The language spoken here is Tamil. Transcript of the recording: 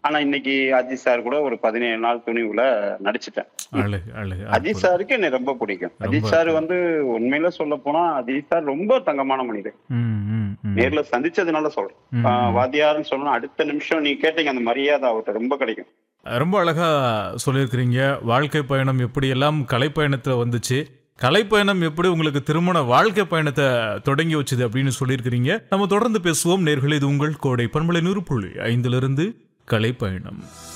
ஆனா இன்னைக்கு அஜித் சார் கூட ஒரு பதினேழு நாள் துணிவுல நடிச்சிட்டேன் அழகு அழகு அஜித் அற்புதம். சாருக்கு என்னை ரொம்ப பிடிக்கும் அஜித் ரொம்ப சார் வந்து உண்மையில சொல்ல போனா அஜித் சார் ரொம்ப தங்கமான மனிதர் ம், ம், ம். நேர்ல சந்திச்சதுனால சொல்றேன் ம், ஆஹ் ம். வாத்தியார்னு சொல்லணும் அடுத்த நிமிஷம் நீ கேட்டீங்க அந்த மரியாதை அவர்கிட்ட ரொம்ப கிடைக்கும் ரொம்ப அழகா சொல்லியிருக்கிறீங்க வாழ்க்கை பயணம் எப்படி எல்லாம் கலைப்பயணத்துல வந்துச்சு கலைப்பயணம் எப்படி உங்களுக்கு திருமண வாழ்க்கை பயணத்தை தொடங்கி வச்சது அப்படின்னு சொல்லியிருக்கிறீங்க நம்ம தொடர்ந்து பேசுவோம் நேர்களே இது உங்கள் கோடை பண்பலை நூறு புள்ளி ஐந்திலிருந்து கலைப்பயணம்